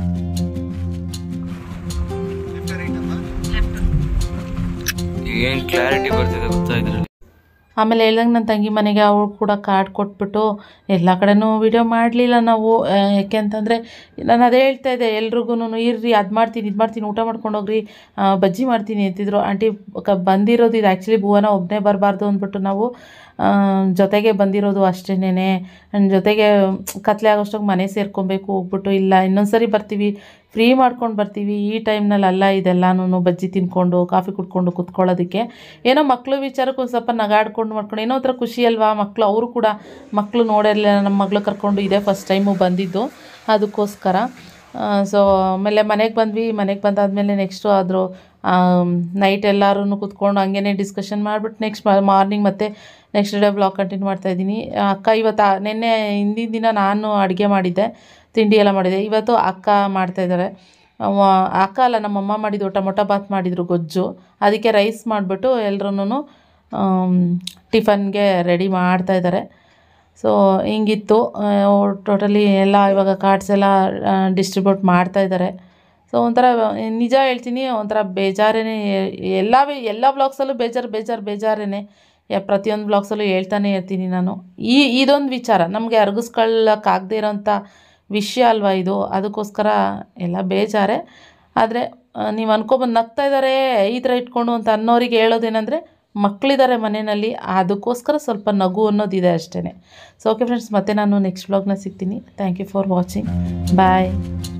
ಏನು ಕ್ಲಾರಿಟಿ ಬರ್ತಿದೆ ಗೊತ್ತಾ ಇದರಲ್ಲಿ ಆಮೇಲೆ ಹೇಳ್ದಂಗೆ ನನ್ನ ತಂಗಿ ಮನೆಗೆ ಅವಳು ಕೂಡ ಕಾರ್ಡ್ ಕೊಟ್ಬಿಟ್ಟು ಎಲ್ಲ ಕಡೆನೂ ವಿಡಿಯೋ ಮಾಡಲಿಲ್ಲ ನಾವು ಆ, ಯಾಕೆ ಅಂತಂದರೆ ನಾನು ಅದೇ ಹೇಳ್ತಾ ಇದ್ದೆ ಎಲ್ರಿಗೂ ಇರ್ರಿ ಅದು ಮಾಡ್ತೀನಿ ಇದು ಮಾಡ್ತೀನಿ ಊಟ ಮಾಡ್ಕೊಂಡು ಹೋಗ್ರಿ ಆ, ಬಜ್ಜಿ ಮಾಡ್ತೀನಿ ಅಂತಿದ್ರು ಆಂಟಿ ಕ ಬಂದಿರೋದು ಇದು ಆ್ಯಕ್ಚುಲಿ ಭುವನ ಒಬ್ಬನೇ ಬರಬಾರ್ದು ಅಂದ್ಬಿಟ್ಟು ನಾವು ಆ, ಜೊತೆಗೆ ಬಂದಿರೋದು ಅಷ್ಟೇನೆ ನನ್ನ ಜೊತೆಗೆ ಕತ್ಲೆ ಆಗೋಷ್ಟೊಗೆ ಮನೆ ಸೇರ್ಕೊಬೇಕು ಹೋಗ್ಬಿಟ್ಟು ಇಲ್ಲ ಇನ್ನೊಂದು ಸರಿ ಬರ್ತೀವಿ ಫ್ರೀ ಮಾಡ್ಕೊಂಡು ಬರ್ತೀವಿ ಈ ಟೈಮ್ನಲ್ಲಿ ಅಲ್ಲ ಇದೆಲ್ಲನೂ ಬಜ್ಜಿ ತಿನ್ಕೊಂಡು ಕಾಫಿ ಕುಡ್ಕೊಂಡು ಕುತ್ಕೊಳ್ಳೋದಕ್ಕೆ ಏನೋ ಮಕ್ಕಳು ವಿಚಾರಕ್ಕೆ ಒಂದು ಸ್ವಲ್ಪ ನಗಾಡ್ಕೊಂಡು ಮಾಡ್ಕೊಂಡು ಏನೋ ಒಂಥರ ಖುಷಿ ಅಲ್ವಾ ಮಕ್ಕಳು ಅವರು ಕೂಡ ಮಕ್ಕಳು ನೋಡಿರಲಿಲ್ಲ ನಮ್ಮ ಮಗಳು ಕರ್ಕೊಂಡು ಇದೇ ಫಸ್ಟ್ ಟೈಮು ಬಂದಿದ್ದು ಅದಕ್ಕೋಸ್ಕರ ಸೊ ಆಮೇಲೆ ಮನೆಗೆ ಬಂದ್ವಿ ಮನೆಗೆ ಬಂದಾದಮೇಲೆ ನೆಕ್ಸ್ಟು ಆದರೂ ನೈಟ್ ಎಲ್ಲರೂ ಕೂತ್ಕೊಂಡು ಹಂಗೇ ಡಿಸ್ಕಷನ್ ಮಾಡಿಬಿಟ್ಟು ನೆಕ್ಸ್ಟ್ ಮಾರ್ನಿಂಗ್ ಮತ್ತೆ ನೆಕ್ಸ್ಟ್ ಡೇ ಬ್ಲಾಗ್ ಕಂಟಿನ್ಯೂ ಮಾಡ್ತಾಯಿದ್ದೀನಿ ಅಕ್ಕ ಇವತ್ತು ಆ- ನಿನ್ನೆ ಹಿಂದಿನ ದಿನ ನಾನು ಅಡುಗೆ ಮಾಡಿದ್ದೆ ತಿಂಡಿ ಎಲ್ಲ ಮಾಡಿದೆ ಇವತ್ತು ಅಕ್ಕ ಮಾಡ್ತಾಯಿದ್ದಾರೆ ಅಕ್ಕ ಅಲ್ಲ ನಮ್ಮಮ್ಮ ಮಾಡಿದ್ದು ಟೊಮೊಟೊ ಬಾತ್ ಮಾಡಿದರು ಗೊಜ್ಜು ಅದಕ್ಕೆ ರೈಸ್ ಮಾಡಿಬಿಟ್ಟು ಎಲ್ರೂ ಟಿಫನ್ಗೆ ರೆಡಿ ಮಾಡ್ತಾಯಿದ್ದಾರೆ ಸೊ ಹಿಂಗಿತ್ತು ಟೋಟಲಿ ಎಲ್ಲ ಇವಾಗ ಕಾರ್ಡ್ಸ್ ಎಲ್ಲ ಡಿಸ್ಟ್ರಿಬ್ಯೂಟ್ ಮಾಡ್ತಾಯಿದ್ದಾರೆ ಸೊ ಒಂಥರ ನಿಜ ಹೇಳ್ತೀನಿ ಒಂಥರ ಬೇಜಾರೇನೆ ಎಲ್ಲ ಎಲ್ಲ ಬ್ಲಾಗ್ಸಲ್ಲೂ ಬೇಜಾರು ಬೇಜಾರು ಬೇಜಾರೇನೆ ಯಾ- ಪ್ರತಿಯೊಂದು ಬ್ಲಾಗ್ಸಲ್ಲೂ ಹೇಳ್ತಾನೆ ಇರ್ತೀನಿ ನಾನು ಈ ಇದೊಂದು ವಿಚಾರ ನಮಗೆ ಅರಗಿಸ್ಕೊಳ್ಳೋಕ್ಕಾಗದೇ ಇರೋಂಥ ವಿಷಯ ಅಲ್ವಾ ಇದು ಅದಕ್ಕೋಸ್ಕರ ಎಲ್ಲ ಬೇಜಾರೆ ಆದರೆ ನೀವು ಅನ್ಕೊಬಂದು ನಗ್ತಾ ಇದ್ದಾರೆ ಈ ಥರ ಇಟ್ಕೊಂಡು ಅಂತ ಅನ್ನೋರಿಗೆ ಹೇಳೋದೇನೆಂದರೆ ಮಕ್ಕಳಿದ್ದಾರೆ ಮನೆಯಲ್ಲಿ ಅದಕ್ಕೋಸ್ಕರ ಸ್ವಲ್ಪ ನಗು ಅನ್ನೋದಿದೆ ಅಷ್ಟೇ ಸೊ ಓಕೆ ಫ್ರೆಂಡ್ಸ್ ಮತ್ತೆ ನಾನು ನೆಕ್ಸ್ಟ್ ಬ್ಲಾಗ್ನ ಸಿಗ್ತೀನಿ thank you for watching bye